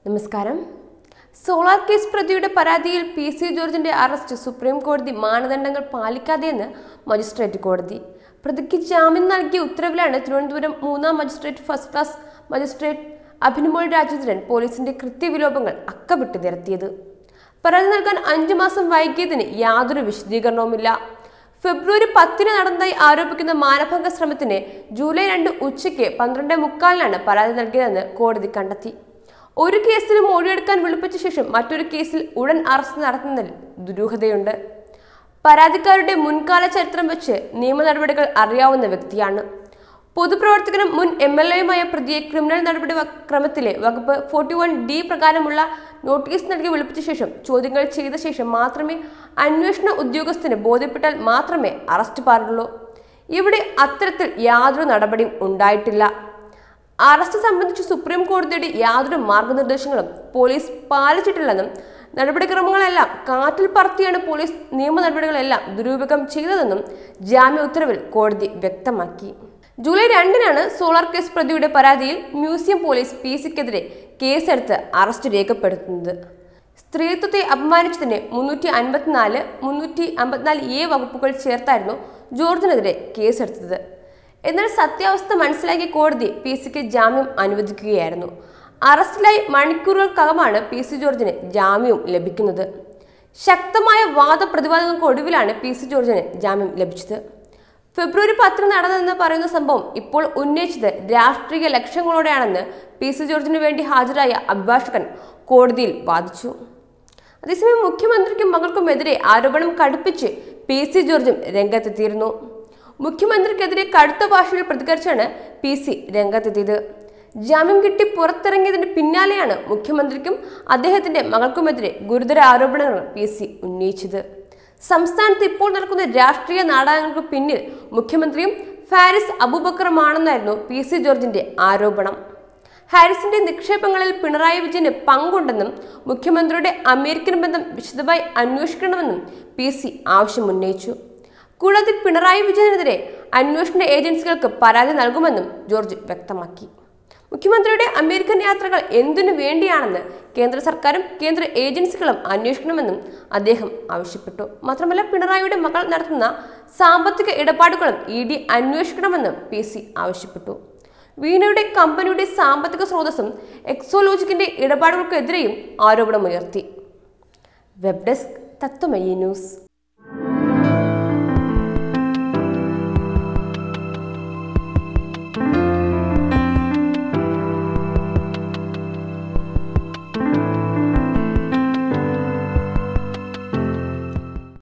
നമസ്കാരം solar case പ്രതിയുടെ പരാതിയിൽ പി സി ജോർജിന്റെ അറസ്റ്റ് സുപ്രീം കോടതി മാനദണ്ഡങ്ങൾ പാലിക്കാതെയെന്ന് മജിസ്ട്രേറ്റ് കോടതി പ്രതിക്ക് ജാമ്യം നൽകിയ ഉത്തരവിലാണ് തിരുവനന്തപുരം മൂന്നാം magistrate first class magistrate Abhinamol Rajendran പോലീസിന്റെ കൃത്യവിലോപങ്ങൾ അക്കമിട്ട് നിരത്തിയത് പരാതി നൽകാൻ അഞ്ചു മാസം വൈകിയതിന് യാതൊരു വിശദീകരണവുമില്ല ഫെബ്രുവരി പത്തിന് നടന്നതായി ആരോപിക്കുന്ന മാനഭംഗ ശ്രമത്തിന് ജൂലൈ രണ്ട് ഉച്ചയ്ക്ക് പന്ത്രണ്ട് മുക്കാലിനാണ് പരാതി നൽകിയതെന്ന് കോടതി കണ്ടെത്തി ഒരു കേസിൽ മൊഴിയെടുക്കാൻ വിളിപ്പിച്ച ശേഷം മറ്റൊരു കേസിൽ ഉടൻ അറസ്റ്റ് നടത്തുന്നതിൽ ദുരൂഹതയുണ്ട് പരാതിക്കാരുടെ മുൻകാല ചരിത്രം വെച്ച് നിയമ നടപടികൾ അറിയാവുന്ന വ്യക്തിയാണ് പൊതുപ്രവർത്തകനും മുൻ എം എൽ എയുമായ പ്രതിയെ ക്രിമിനൽ നടപടി വ- ക്രമത്തിലെ വകുപ്പ് ഫോർട്ടി വൺ ഡി പ്രകാരമുള്ള നോട്ടീസ് നൽകി വിളിപ്പിച്ച ശേഷം ചോദ്യങ്ങൾ ചെയ്ത ശേഷം മാത്രമേ അന്വേഷണ ഉദ്യോഗസ്ഥന് ബോധ്യപ്പെട്ടാൽ മാത്രമേ അറസ്റ്റ് പാടുള്ളൂ ഇവിടെ അത്തരത്തിൽ യാതൊരു നടപടിയും ഉണ്ടായിട്ടില്ല അറസ്റ്റ് സംബന്ധിച്ച് സുപ്രീം കോടതിയുടെ യാതൊരു മാർഗനിർദ്ദേശങ്ങളും പോലീസ് പാലിച്ചിട്ടില്ലെന്നും നടപടിക്രമങ്ങളെല്ലാം കാറ്റിൽ പറത്തിയാണ് പോലീസ് നിയമ നടപടികളെല്ലാം ദുരുപയോഗം ചെയ്തതെന്നും ജാമ്യ ഉത്തരവിൽ കോടതി വ്യക്തമാക്കി ജൂലൈ രണ്ടിനാണ് സോളാർ കേസ് പ്രതിയുടെ പരാതിയിൽ മ്യൂസിയം പോലീസ് പി സിക്കെതിരെ കേസെടുത്ത് അറസ്റ്റ് രേഖപ്പെടുത്തുന്നത് സ്ത്രീത്വത്തെ അപമാനിച്ചതിന് മുന്നൂറ്റി അൻപത്തിനാല് മുന്നൂറ്റി അമ്പത്തിനാല് എ വകുപ്പുകൾ ചേർത്തായിരുന്നു ജോർജിനെതിരെ കേസെടുത്തത് എന്നാൽ സത്യാവസ്ഥ മനസ്സിലാക്കിയ കോടതി പി സിക്ക് ജാമ്യം അനുവദിക്കുകയായിരുന്നു അറസ്റ്റിലായി മണിക്കൂറുകൾക്കകമാണ് പി സി ജോർജിന് ജാമ്യവും ലഭിക്കുന്നത് ശക്തമായ വാദപ്രതിവാദങ്ങൾക്കൊടുവിലാണ് പി സി ജോർജിന് ജാമ്യം ലഭിച്ചത് ഫെബ്രുവരി പത്തിന് നടന്നതെന്ന് പറയുന്ന സംഭവം ഇപ്പോൾ ഉന്നയിച്ചത് രാഷ്ട്രീയ ലക്ഷ്യങ്ങളോടെയാണെന്ന് പി സി ജോർജിന് വേണ്ടി ഹാജരായ അഭിഭാഷകൻ കോടതിയിൽ വാദിച്ചു അതേസമയം മുഖ്യമന്ത്രിക്കും മകൾക്കുമെതിരെ ആരോപണം കടുപ്പിച്ച് പി സി ജോർജും രംഗത്തെത്തിയിരുന്നു മുഖ്യമന്ത്രിക്കെതിരെ കടുത്ത ഭാഷയിൽ പ്രതികരിച്ചാണ് പി സി രംഗത്തെത്തിയത് ജാമ്യം കിട്ടി പുറത്തിറങ്ങിയതിന് പിന്നാലെയാണ് മുഖ്യമന്ത്രിക്കും അദ്ദേഹത്തിന്റെ മകൾക്കുമെതിരെ ഗുരുതര ആരോപണങ്ങൾ പി സി ഉന്നയിച്ചത് സംസ്ഥാനത്ത് ഇപ്പോൾ നടക്കുന്ന രാഷ്ട്രീയ നാടകങ്ങൾക്ക് പിന്നിൽ മുഖ്യമന്ത്രിയും ഫാരിസ് അബൂബക്കറുമാണെന്നായിരുന്നു പി സി ജോർജിന്റെ ആരോപണം ഹാരിസിന്റെ നിക്ഷേപങ്ങളിൽ പിണറായി വിജയന് പങ്കുണ്ടെന്നും മുഖ്യമന്ത്രിയുടെ അമേരിക്കൻ ബന്ധം വിശദമായി അന്വേഷിക്കണമെന്നും പി സി ആവശ്യമുന്നയിച്ചു കൂടാതെ പിണറായി വിജയനെതിരെ അന്വേഷണ ഏജൻസികൾക്ക് പരാതി നൽകുമെന്നും ജോർജ് വ്യക്തമാക്കി മുഖ്യമന്ത്രിയുടെ അമേരിക്കൻ യാത്രകൾ എന്തിനു വേണ്ടിയാണെന്ന് കേന്ദ്ര സർക്കാരും കേന്ദ്ര ഏജൻസികളും അന്വേഷിക്കണമെന്നും അദ്ദേഹം ആവശ്യപ്പെട്ടു മാത്രമല്ല പിണറായിയുടെ മകൾ നടത്തുന്ന സാമ്പത്തിക ഇടപാടുകളും ഇ ഡി അന്വേഷിക്കണമെന്നും പി സി ആവശ്യപ്പെട്ടു വീണയുടെ കമ്പനിയുടെ സാമ്പത്തിക സ്രോതസ്സും എക്സോലോജിക്കിന്റെ ഇടപാടുകൾക്കെതിരെയും ആരോപണമുയർത്തി വെബ് ഡെസ്ക് തത്വമയി ന്യൂസ്